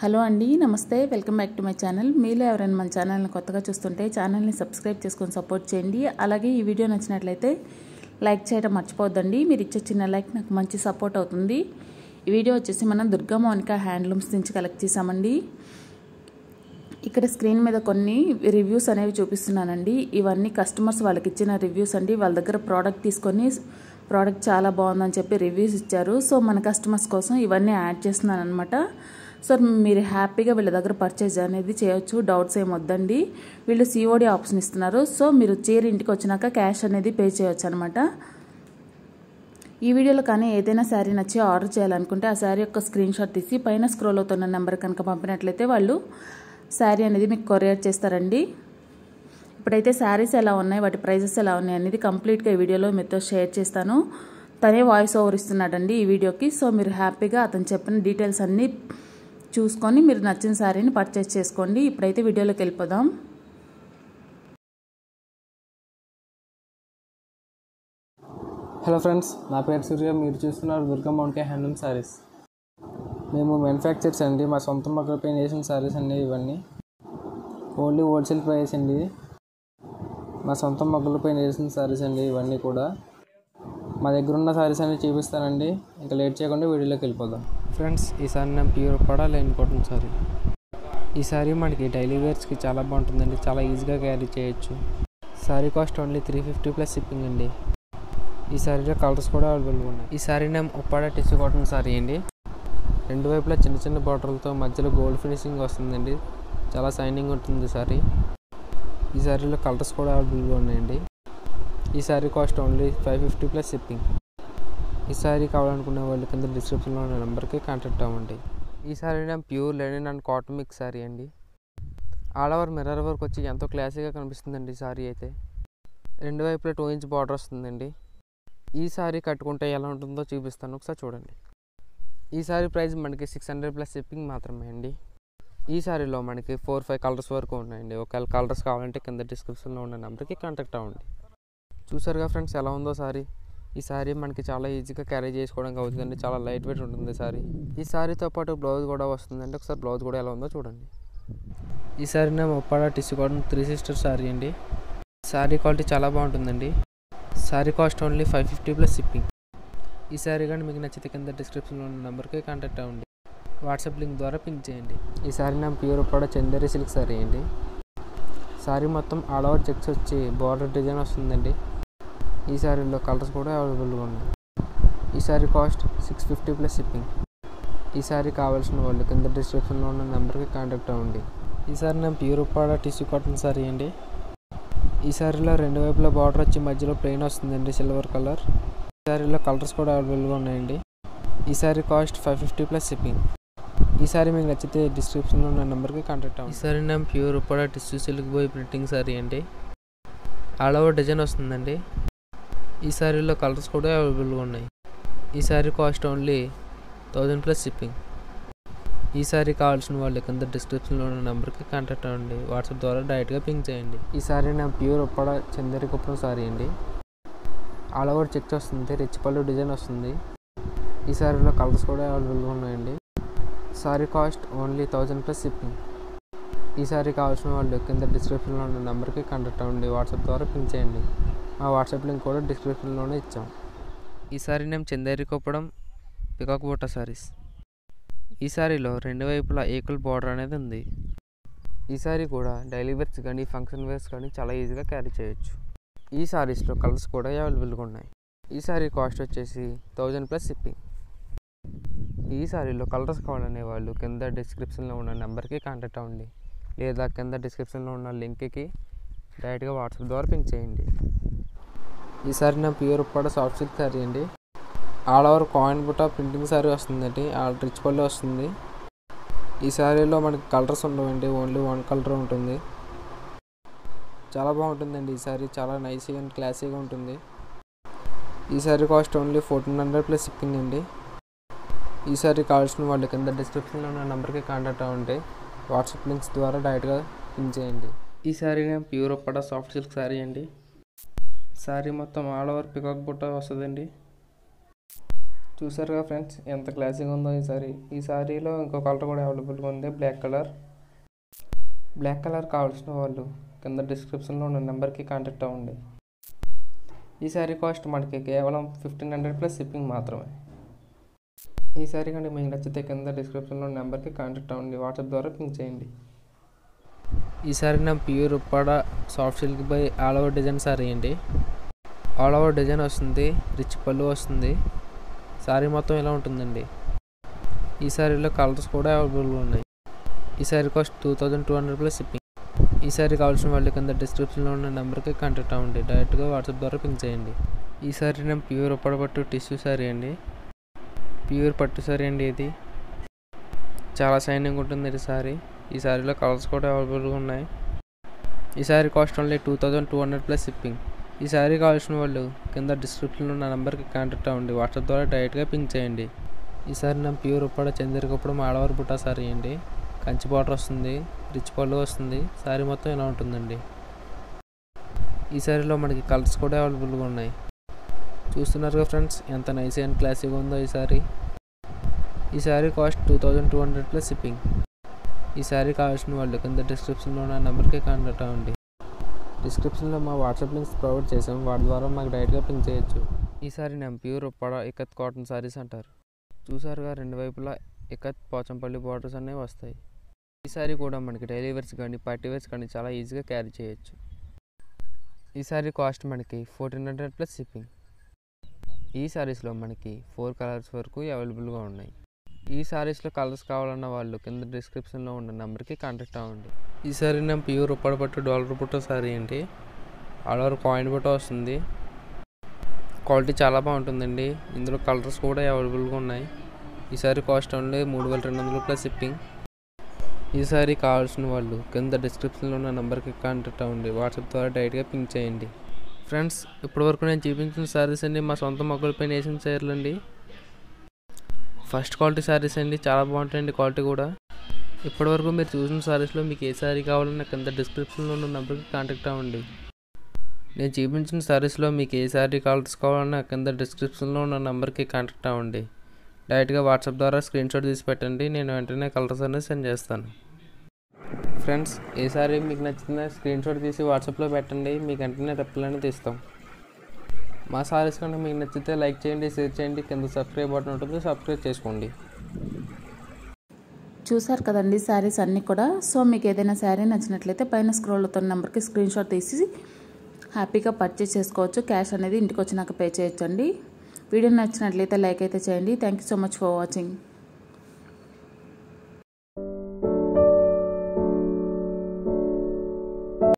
hello అండి నమస్తే welcome back to my channel మీలో ఎవరైనా మన ఛానల్ని కొత్తగా చూస్తుంటే ఛానల్ని సబ్స్క్రైబ్ చేసుకొని సపోర్ట్ చేయండి అలాగే ఈ వీడియో నచ్చినట్లయితే లైక్ చేయడం మర్చిపోవద్దండి మీరు ఇచ్చే చిన్న లైక్ నాకు మంచి సపోర్ట్ అవుతుంది ఈ వీడియో వచ్చేసి మనం దుర్గా మౌనిక హ్యాండ్లూమ్స్ నుంచి కలెక్ట్ చేసామండి ఇక్కడ స్క్రీన్ మీద కొన్ని రివ్యూస్ అనేవి చూపిస్తున్నానండి ఇవన్నీ కస్టమర్స్ వాళ్ళకి ఇచ్చిన రివ్యూస్ అండి వాళ్ళ దగ్గర ప్రోడక్ట్ తీసుకొని ప్రోడక్ట్ చాలా బాగుందని చెప్పి రివ్యూస్ ఇచ్చారు సో మన కస్టమర్స్ కోసం ఇవన్నీ యాడ్ చేస్తున్నాను అనమాట సో మీరు హ్యాపీగా వీళ్ళ దగ్గర పర్చేజ్ అనేది చేయొచ్చు డౌట్స్ ఏం వద్దండి వీళ్ళు సిఓడి ఆప్షన్ ఇస్తున్నారు సో మీరు చీర ఇంటికి వచ్చినాక క్యాష్ అనేది పే చేయొచ్చు అనమాట ఈ వీడియోలో కానీ ఏదైనా శారీ నచ్చి ఆర్డర్ చేయాలనుకుంటే ఆ శారీ యొక్క స్క్రీన్ షాట్ తీసి పైన స్క్రోల్ అవుతున్న నెంబర్ కనుక పంపినట్లయితే వాళ్ళు శారీ అనేది మీకు కొరియర్ చేస్తారండి ఇప్పుడైతే శారీస్ ఎలా ఉన్నాయి వాటి ప్రైజెస్ ఎలా ఉన్నాయి అనేది కంప్లీట్గా ఈ వీడియోలో మీతో షేర్ చేస్తాను తనే వాయిస్ ఓవర్ ఇస్తున్నాడండి ఈ వీడియోకి సో మీరు హ్యాపీగా అతను చెప్పిన డీటెయిల్స్ అన్నీ చూసుకొని మీరు నచ్చిన శారీని పర్చేస్ చేసుకోండి ఇప్పుడైతే వీడియోలోకి వెళ్ళిపోదాం హలో ఫ్రెండ్స్ నా పేరు సూర్య మీరు చూస్తున్నారు దుర్గా మౌంటే హ్యాండ్లూమ్ శారీస్ మేము మ్యానుఫ్యాక్చర్స్ అండి మా సొంత మొక్కల పైన వేసిన శారీస్ అండి ఇవన్నీ ఓన్లీ హోల్సేల్ ప్రైస్ అండి మా సొంత మొక్కల పైన వేసిన శారీస్ అండి ఇవన్నీ కూడా మా దగ్గర ఉన్న శారీస్ అన్ని చూపిస్తానండి ఇంకా లేట్ చేయకుండా వీడియోలోకి వెళ్ళిపోదాం ఫ్రెండ్స్ ఈసారి నేను ప్యూర్ పడా లేని కాటన్ సారీ ఈ సారీ మనకి డైలీ వేర్స్కి చాలా బాగుంటుందండి చాలా ఈజీగా క్యారీ చేయొచ్చు sari cost only three fifty plus shipping అండి ఈ సారీలో కలర్స్ కూడా అవైలబుల్గా ఉన్నాయి ఈ sari name Uppada tissue cotton sari అండి రెండు వైపులా చిన్న చిన్న బార్డర్లతో మధ్యలో గోల్డ్ ఫినిషింగ్ వస్తుందండి చాలా షైనింగ్ ఉంటుంది సారీ ఈ సారీలో కలర్స్ కూడా అవైలబుల్గా ఉన్నాయండి ఈ sari cost only five fifty plus shipping ఈ సారీ కావాలనుకునే వాళ్ళు కింద డిస్క్రిప్షన్లో ఉన్న నెంబర్కి కాంటాక్ట్ అవ్వండి ఈ sari name pure linen and cotton mix sari అండి ఆల్ ఓవర్ మిర్రర్ వర్క్ వచ్చి ఎంతో క్లాసీగా కనిపిస్తుందండి ఈ సారీ అయితే రెండు వైపులా టూ ఇంచ్ బార్డర్ వస్తుందండి ఈ సారీ కట్టుకుంటే ఎలా ఉంటుందో చూపిస్తాను ఒకసారి చూడండి ఈ సారీ ప్రైస్ మనకి సిక్స్ హండ్రెడ్ ప్లస్ షిప్పింగ్ మాత్రమే అండి ఈ సారీలో మనకి ఫోర్ ఫైవ్ కలర్స్ వరకు ఉన్నాయండి ఒకవేళ కలర్స్ కావాలంటే కింద డిస్క్రిప్షన్లో ఉన్న నెంబర్కి కాంటాక్ట్ అవ్వండి చూసారుగా ఫ్రెండ్స్ ఎలా ఉందో సారీ ఈ సారీ మనకి చాలా ఈజీగా క్యారీ చేసుకోవడానికి అవుతుందండి చాలా లైట్ వెయిట్ ఉంటుంది సారీ ఈ సారీతో పాటు బ్లౌజ్ కూడా వస్తుందండి ఒకసారి బ్లౌజ్ కూడా ఎలా ఉందో చూడండి ఈ సారీ నా ముప్పాడ tissue cotton three sister sari అండి సారీ క్వాలిటీ చాలా బాగుంటుందండి sari cost only five fifty plus shipping ఈ సారీ కానీ మీకు నచ్చితే కింద డిస్క్రిప్షన్లో ఉన్న నెంబర్కి కాంటాక్ట్ అవ్వండి వాట్సాప్ లింక్ ద్వారా పింక్ చేయండి ఈ సారీ నా ప్యూర్ పడ చందేరి సిల్క్ సారీ అండి సారీ మొత్తం ఆల్ ఓవర్ చెక్స్ వచ్చి బార్డర్ డిజైన్ వస్తుందండి ఈ సారీలో కలర్స్ కూడా అవైలబుల్గా ఉన్నాయి ఈ sari cost six fifty plus shipping ఈ సారీ కావాల్సిన వాళ్ళు కింద డిస్క్రిప్షన్లో ఉన్న నెంబర్కి కాంటాక్ట్ అవ్వండి ఈ సారీ నేను pure Uppada tissue cotton sari అండి ఈ సారీలో రెండు వైపులా బార్డర్ వచ్చి మధ్యలో ప్లెయిన్ వస్తుందండి సిల్వర్ కలర్ ఈ సారీలో కలర్స్ కూడా అవైలబుల్గా ఉన్నాయండి ఈ sari cost five fifty plus shipping ఈ సారీ మీకు నచ్చితే డిస్క్రిప్షన్లో ఉన్న నెంబర్కి కాంటాక్ట్ అవ్వండి ఈ సారీ నేను ప్యూర్ ఉప్పాడ టిష్యూ సిల్క్ బాయ్ ప్రింటింగ్ సారీ అండి ఆల్ ఓవర్ డిజైన్ వస్తుందండి ఈ సారీలో కలర్స్ కూడా అవైలబుల్గా ఉన్నాయి ఈ sari cost only thousand plus shipping ఈ సారీ కావాల్సిన వాళ్ళు కింద డిస్క్రిప్షన్లో ఉన్న నెంబర్కి కాంటాక్ట్ అవ్వండి వాట్సాప్ ద్వారా డైరెక్ట్గా పింక్ చేయండి ఈ సారీ నా ప్యూర్ ఉప్పడ చందేరి కుప్పం సారీ అండి ఆల్ ఓవర్ చెక్ వస్తుంది రిచ్ పళ్ళు డిజైన్ వస్తుంది ఈ సారీలో కలర్స్ కూడా అవైలబుల్గా ఉన్నాయండి sari cost only thousand plus shipping ఈ సారీ కావాల్సిన వాళ్ళు కింద డిస్క్రిప్షన్లో ఉన్న నెంబర్కి కాంటాక్ట్ అవ్వండి వాట్సాప్ ద్వారా పింక్ చేయండి మా వాట్సాప్ లింక్ కూడా డిస్క్రిప్షన్లోనే ఇచ్చాం ఈ సారీ నేమ్ చందేరి కొప్పడం పికాక్ బూట సారీస్ ఈ సారీలో రెండు వైపులా ఏకుల్ బార్డర్ అనేది ఉంది ఈ సారీ కూడా డైలీ వేర్స్ కానీ ఫంక్షన్ వేర్స్ కానీ చాలా ఈజీగా క్యారీ చేయొచ్చు ఈ సారీస్లో కలర్స్ కూడా అవైలబుల్గా ఉన్నాయి ఈ సారీ కాస్ట్ వచ్చేసి థౌజండ్ ప్లస్ షిప్పింగ్ ఈ సారీలో కలర్స్ కావాలనే వాళ్ళు కింద డిస్క్రిప్షన్లో ఉన్న నెంబర్కి కాంటాక్ట్ అవ్వండి లేదా కింద డిస్క్రిప్షన్లో ఉన్న లింక్కి డైరెక్ట్గా వాట్సాప్ ద్వారా పింక్ చేయండి ఈ సారీ నా pure Uppada soft silk sari అండి ఆల్ ఓవర్ కాయిన్ బుట్ట ప్రింటింగ్ సారీ వస్తుందండి ఆల్ రిచ్ పళ్ళు వస్తుంది ఈ శారీలో మనకి కలర్స్ ఉండవండి ఓన్లీ వన్ కలర్ ఉంటుంది చాలా బాగుంటుందండి ఈ సారీ చాలా నైస్గా అండ్ క్లాసీగా ఉంటుంది ఈ sari cost only fourteen hundred plus shipping అండి ఈ సారీ కావాల్సిన వాళ్ళు కింద డిస్క్రిప్షన్లో ఉన్న నెంబర్కి కాంటాక్ట్ అవ్వండి వాట్సాప్ లింక్స్ ద్వారా డైరెక్ట్గా పింక్ చేయండి ఈ సారీ నేను pure Uppada soft silk sari అండి సారీ మొత్తం ఆల్ ఓవర్ పికాక్ బుట్ట వస్తుందండి చూసారుగా ఫ్రెండ్స్ ఎంత క్లాసీగా ఉందో ఈ సారీ ఈ సారీలో ఇంకో కలర్ కూడా అవైలబుల్గా ఉంది బ్లాక్ కలర్ బ్లాక్ కలర్ కావాల్సిన వాళ్ళు కింద డిస్క్రిప్షన్లో ఉన్న నెంబర్కి కాంటాక్ట్ అవ్వండి ఈ సారీ కాస్ట్ మనకి కేవలం ఫిఫ్టీన్ హండ్రెడ్ ప్లస్ షిప్పింగ్ మాత్రమే ఈ సారీ కానీ మీకు నచ్చితే కింద డిస్క్రిప్షన్లో ఉన్న నెంబర్కి కాంటాక్ట్ అవ్వండి వాట్సాప్ ద్వారా పింక్ చేయండి ఈ సారీ నా pure Uppada soft silk by all over design sari అండి ఆల్ ఓవర్ డిజైన్ వస్తుంది రిచ్ పళ్ళు వస్తుంది సారీ మొత్తం ఇలా ఉంటుందండి ఈ సారీలో కలర్స్ కూడా అవైలబుల్గా ఉన్నాయి ఈ sari cost two thousand two hundred plus shipping ఈ సారీ కావాల్సిన వాళ్ళు కింద డిస్క్రిప్షన్లో ఉన్న నెంబర్కి కాంటాక్ట్ అవ్వండి డైరెక్ట్గా వాట్సాప్ ద్వారా పింక్ చేయండి ఈ సారీ నేను ప్యూర్ ఉప్పాడ పట్టు టిష్యూ సారీ అండి ప్యూర్ పట్టు సారీ అండి ఇది చాలా షైనింగ్ ఉంటుంది ఈ సారీ ఈ సారీలో కలర్స్ కూడా అవైలబుల్గా ఉన్నాయి ఈ sari cost only two thousand two hundred plus shipping ఈ సారీ కావాల్సిన వాళ్ళు కింద డిస్క్రిప్షన్లో ఉన్న నెంబర్కి కాంటాక్ట్ అవ్వండి వాట్సాప్ ద్వారా డైరెక్ట్గా పింక్ చేయండి ఈ సారీ నా ప్యూర్ ఉప్పాడ చంద్రికప్పుడు మాడవారి బుట్టా సారీ అండి కంచి బార్డర్ వస్తుంది రిచ్ పళ్ళు వస్తుంది సారీ మొత్తం ఇలా ఉంటుందండి ఈ సారీలో మనకి కలర్స్ కూడా అవైలబుల్గా ఉన్నాయి చూస్తున్నారుగా ఫ్రెండ్స్ ఎంత నైస్ అండ్ క్లాసీగా ఉందో ఈ సారీ ఈ sari cost two thousand two hundred plus shipping ఈ సారీ కావాల్సిన వాళ్ళు కింద డిస్క్రిప్షన్లో ఉన్న నెంబర్కి కాంటాక్ట్ అవ్వండి డిస్క్రిప్షన్లో మా వాట్సాప్ లింక్స్ ప్రొవైడ్ చేసాం వాటి ద్వారా మాకు డైరెక్ట్గా పింక్ చేయొచ్చు ఈ సారీ నేను ప్యూర్ ఉప్పాడ ఇకత్ కాటన్ సారీస్ అంటారు చూసారుగా రెండు వైపులా ఇకత్ పోచంపల్లి బార్డర్స్ అనేవి వస్తాయి ఈ సారీ కూడా మనకి డైలీ వేర్స్ కానీ పార్టీ వేర్స్ కానీ చాలా ఈజీగా క్యారీ చేయొచ్చు ఈ సారీ కాస్ట్ మనకి ఫోర్టీన్ హండ్రెడ్ ప్లస్ షిప్పింగ్ ఈ సారీస్లో మనకి ఫోర్ కలర్స్ వరకు అవైలబుల్గా ఉన్నాయి ఈ సారీస్లో కలర్స్ కావాలన్న వాళ్ళు కింద డిస్క్రిప్షన్లో ఉన్న నెంబర్కి కాంటాక్ట్ అవ్వండి ఈ సారీ నేను ప్యూర్ ఉప్పడ పట్టు డాలర్ పుట్ట సారీ అండి ఆల్ ఓవర్ కాయిన్ బుట్ట వస్తుంది క్వాలిటీ చాలా బాగుంటుందండి ఇందులో కలర్స్ కూడా అవైలబుల్గా ఉన్నాయి ఈ సారీ కాస్ట్ ఓన్లీ మూడు వేల రెండు వందలు ప్లస్ షిప్పింగ్ ఈ సారీ కావాల్సిన వాళ్ళు కింద డిస్క్రిప్షన్లో ఉన్న నెంబర్కి కాంటాక్ట్ అవ్వండి వాట్సాప్ ద్వారా డైరెక్ట్గా పింక్ చేయండి ఫ్రెండ్స్ ఇప్పటివరకు నేను చూపించిన సారీస్ అండి మా సొంత మొక్కలపై వేసిన చీరలు అండి ఫస్ట్ క్వాలిటీ సారీస్ అండి చాలా బాగుంటాయండి క్వాలిటీ కూడా ఇప్పటివరకు మీరు చూసిన సారీస్లో మీకు ఏ సారీ కావాలన్నా కింద డిస్క్రిప్షన్లో ఉన్న నెంబర్కి కాంటాక్ట్ అవ్వండి నేను చూపించిన సారీస్లో మీకు ఏ సారీ కలర్స్ కావాలన్నా కింద డిస్క్రిప్షన్లో ఉన్న నెంబర్కి కాంటాక్ట్ అవ్వండి డైరెక్ట్గా వాట్సాప్ ద్వారా స్క్రీన్ షాట్ తీసి పెట్టండి నేను వెంటనే కలర్స్ అనేది సెండ్ చేస్తాను ఫ్రెండ్స్ ఏ సారీ మీకు నచ్చిందో స్క్రీన్ షాట్ తీసి వాట్సాప్లో పెట్టండి మీకు వెంటనే రిప్లై అనేది ఇస్తాం మా సారీస్ కనుక మీకు నచ్చితే లైక్ చేయండి షేర్ చేయండి కింద సబ్స్క్రైబ్ బటన్ ఉంటుంది సబ్స్క్రైబ్ చేసుకోండి చూసారు కదండి శారీస్ అన్నీ కూడా సో మీకు ఏదైనా శారీ నచ్చినట్లయితే పైన స్క్రోల్ అవుతున్న నెంబర్కి స్క్రీన్ షాట్ తీసి హ్యాపీగా పర్చేస్ చేసుకోవచ్చు క్యాష్ అనేది ఇంటికి వచ్చినాక పే చేయొచ్చండి వీడియో నచ్చినట్లయితే లైక్ అయితే చేయండి thank you so much for watching